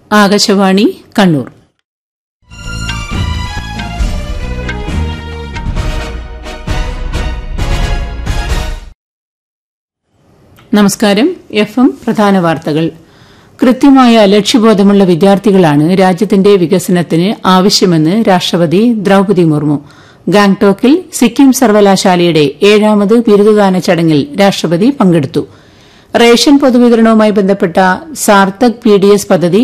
ആകാശവാണി കണ്ണൂർ നമസ്കാരം F M പ്രധാന വാർത്തകൾ കൃത്യമായ ലക്ഷ്യബോധമുള്ള വിദ്യാർത്ഥികളാണ് രാജ്യത്തിന്റെ വികസനത്തിന് ആവശ്യമെന്ന് രാഷ്ട്രപതി ദ്രൌപതി മുർമു ഗാംഗ്ടോക്കിൽ സിക്കിം സർവകലാശാലയുടെ ഏഴാമത് ബിരുദദാന ചടങ്ങിൽ രാഷ്ട്രപതി പങ്കെടുത്തു റേഷൻ പൊതുവിതരണവുമായി ബന്ധപ്പെട്ട സാർത്ഥക് പി ഡി എസ് പദ്ധതി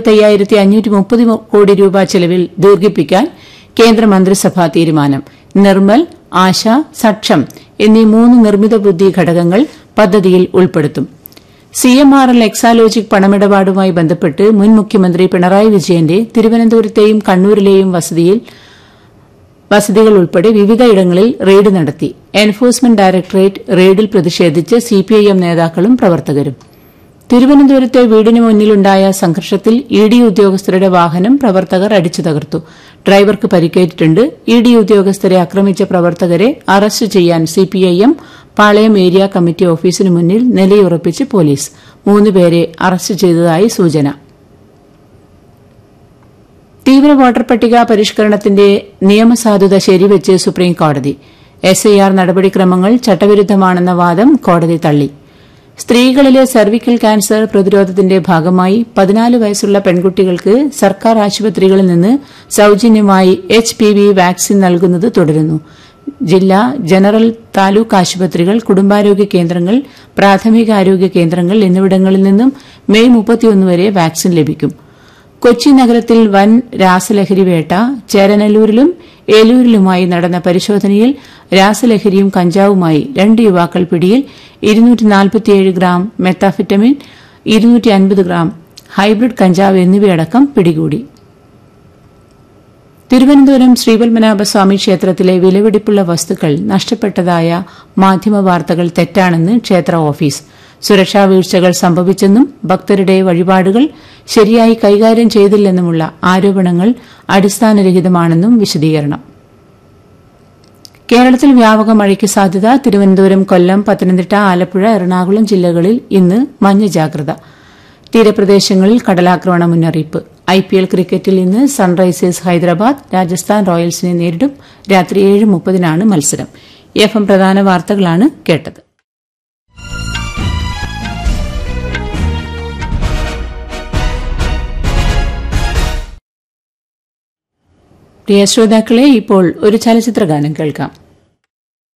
കോടി രൂപ ചെലവിൽ ദീർഘിപ്പിക്കാൻ കേന്ദ്രമന്ത്രിസഭാ തീരുമാനം നിർമ്മൽ ആശ സക്ഷം എന്നീ മൂന്ന് നിർമ്മിത ബുദ്ധി ഘടകങ്ങൾ പദ്ധതിയിൽ ഉൾപ്പെടുത്തും C M R L Exalogic പണമിടപാടുമായി ബന്ധപ്പെട്ട് മുൻ മുഖ്യമന്ത്രി പിണറായി വിജയന്റെ തിരുവനന്തപുരത്തെയും കണ്ണൂരിലെയും വസതിയിൽ വസതികൾ ഉൾപ്പെടെ വിവിധയിടങ്ങളിൽ റെയ്ഡ് നടത്തി എൻഫോഴ്സ്മെന്റ് ഡയറക്ടറേറ്റ് റെയ്ഡിൽ പ്രതിഷേധിച്ച് സിപിഐഎം നേതാക്കളും പ്രവർത്തകരും തിരുവനന്തപുരത്തെ വീടിന് മുന്നിലുണ്ടായ സംഘർഷത്തിൽ ഇ ഡി ഉദ്യോഗസ്ഥരുടെ വാഹനം പ്രവർത്തകർ അടിച്ചു തകർത്തു ഡ്രൈവർക്ക് പരിക്കേറ്റിട്ടുണ്ട് ഇ ഡി ഉദ്യോഗസ്ഥരെ ആക്രമിച്ച പ്രവർത്തകരെ അറസ്റ്റ് ചെയ്യാൻ സിപിഐഎം പാളയം ഏരിയ കമ്മിറ്റി ഓഫീസിന് മുന്നിൽ നിലയുറപ്പിച്ച് പോലീസ് മൂന്നുപേരെ അറസ്റ്റ് ചെയ്തതായി സൂചന തീവ്ര വോട്ടർ പട്ടിക പരിഷ്കരണത്തിന്റെ നിയമസാധുത ശരിവെച്ച് സുപ്രീംകോടതി എസ്ഐആർ നടപടിക്രമങ്ങൾ ചട്ടവിരുദ്ധമാണെന്ന വാദം കോടതി തള്ളി സ്ത്രീകളിലെ സർവിക്കൽ ക്യാൻസർ പ്രതിരോധത്തിന്റെ ഭാഗമായി പതിനാല് വയസ്സുള്ള പെൺകുട്ടികൾക്ക് സർക്കാർ ആശുപത്രികളിൽ നിന്ന് സൌജന്യമായി എച്ച് പി വി വാക്സിൻ നൽകുന്നത് തുടരുന്നു ജില്ലാ ജനറൽ താലൂക്ക് ആശുപത്രികൾ കുടുംബാരോഗ്യ കേന്ദ്രങ്ങൾ പ്രാഥമികാരോഗ്യ കേന്ദ്രങ്ങൾ എന്നിവിടങ്ങളിൽ നിന്നും മെയ് മുപ്പത്തിയൊന്ന് വരെ വാക്സിൻ ലഭിക്കും കൊച്ചി നഗരത്തിൽ വൻ രാസലഹരി വേട്ട ചേരനല്ലൂരിലും ഏലൂരിലുമായി നടന്ന പരിശോധനയിൽ രാസലഹരിയും കഞ്ചാവുമായി രണ്ട് യുവാക്കൾ പിടിയിൽ ഗ്രാം മെത്താഫിറ്റമിൻ ഗ്രാം ഹൈബ്രിഡ് കഞ്ചാവ് എന്നിവയടക്കം പിടികൂടി തിരുവനന്തപുരം ശ്രീപത്മനാഭസ്വാമി ക്ഷേത്രത്തിലെ വിലപിടിപ്പുള്ള വസ്തുക്കൾ നഷ്ടപ്പെട്ടതായ മാധ്യമവാർത്തകൾ തെറ്റാണെന്ന് ക്ഷേത്ര ഓഫീസ് സുരക്ഷാ വീഴ്ചകൾ സംഭവിച്ചെന്നും ഭക്തരുടെ വഴിപാടുകൾ ശരിയായി കൈകാര്യം ചെയ്തില്ലെന്നുമുള്ള ആരോപണങ്ങൾ അടിസ്ഥാനരഹിതമാണെന്നും വിശദീകരണം കേരളത്തിൽ വ്യാപക മഴയ്ക്ക് സാധ്യത തിരുവനന്തപുരം കൊല്ലം പത്തനംതിട്ട ആലപ്പുഴ എറണാകുളം ജില്ലകളിൽ ഇന്ന് മഞ്ഞ ജാഗ്രത തീരപ്രദേശങ്ങളിൽ കടലാക്രമണ മുന്നറിയിപ്പ് ഐപിഎൽ ക്രിക്കറ്റിൽ ഇന്ന് സൺറൈസേഴ്സ് ഹൈദരാബാദ് രാജസ്ഥാൻ റോയൽസിനെ നേരിടും രാത്രി ഏഴ് മുപ്പതിനാണ് മത്സരം എഫ് എം പ്രധാന വാർത്തകളാണ് കേട്ടത് പ്രിയ ശ്രോതാക്കളെ ഇപ്പോൾ ഒരു ചലച്ചിത്ര ഗാനം കേൾക്കാം